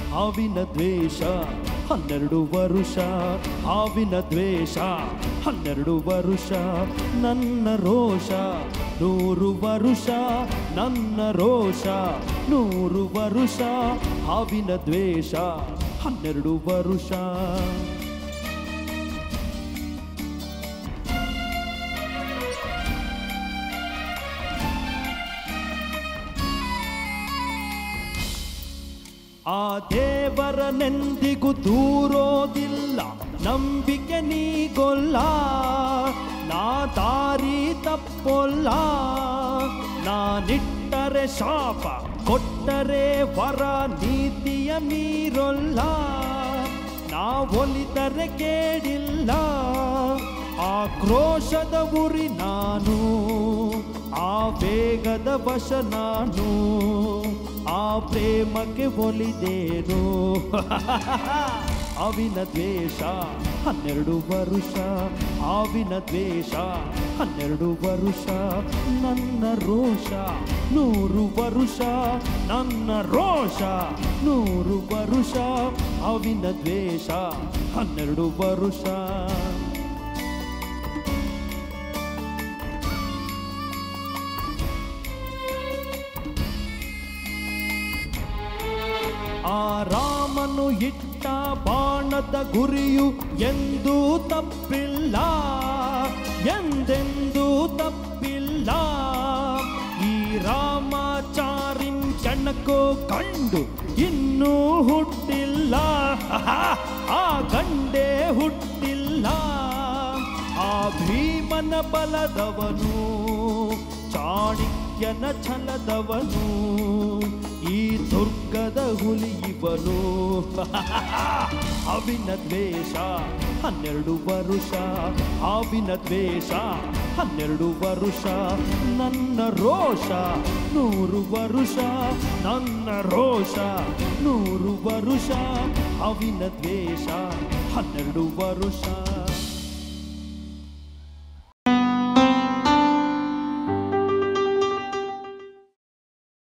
ಹಾವಿನ ದ್ವೇಷ ಹನ್ನೆರಡು ವರುಷ ಹಾವಿನ ದ್ವೇಷ ಹನ್ನೆರಡು ವರುಷ ನನ್ನ ರೋಷ ನೂರು ವರುಷ ನನ್ನ ರೋಷ ನೂರು ವರುಷ ಹಾವಿನ ದ್ವೇಷ ಹನ್ನೆರಡು ವರುಷ ಆ ದೇವರನೆಂದಿಗೂ ದೂರೋದಿಲ್ಲ ನಂಬಿಕೆ ನೀಗೊಲ್ಲ ನಾ ದಾರಿ ತಪ್ಪೊಲ್ಲ ನಾನಿಟ್ಟರೆ ಶಾಪ ಕೊಟ್ಟರೆ ವರ ನೀತಿಯ ಮೀರೊಲ್ಲ ನಾ ಒಲಿದರೆ ಕೇಳಿಲ್ಲ ಆಕ್ರೋಶದ ಉರಿ ನಾನು ಆ ವೇಗದ ವಶ ನಾನು ಆ ಪ್ರೇಮಕ್ಕೆ ಒಲಿದೇನು ಅವಿನ ದ್ವೇಷ ಹನ್ನೆರಡು ವರುಷ ಆವಿನ ದ್ವೇಷ ಹನ್ನೆರಡು ವರುಷ ನನ್ನ ರೋಷ ನೂರು ವರುಷ ನನ್ನ ರೋಷ ನೂರು ವರುಷ ಅವಿನ ದ್ವೇಷ ಹನ್ನೆರಡು ವರುಷ ಆ ರಾಮನು ಇಟ್ಟ ಬಾಣದ ಗುರಿಯು ಎಂದೂ ತಪ್ಪಿಲ್ಲ ಎಂದೆಂದೂ ತಪ್ಪಿಲ್ಲ ಈ ರಾಮಾಚಾರಿಂ ಕೆಣಕೋ ಕಂಡು ಇನ್ನೂ ಹುಟ್ಟಿಲ್ಲ ಆ ಗಂಡೇ ಹುಟ್ಟಿಲ್ಲ ಆ ಭೀಮನ ಬಲದವನು ಚಾಣಕ್ಯನ ಛಲದವನು ಈ ದುರ್ಗದ ಹುಲಿ ಇವನು ಅವಿನ ದ್ವೇಷ ಹನ್ನೆರಡು ವರುಷ ಆವಿನ ದ್ವೇಷ ಹನ್ನೆರಡು ವರುಷ ನನ್ನ ರೋಷ ನೂರು ವರುಷ ನನ್ನ ರೋಷ ನೂರು ವರುಷ ಅವಿನ ದ್ವೇಷ ಹನ್ನೆರಡು ವರುಷ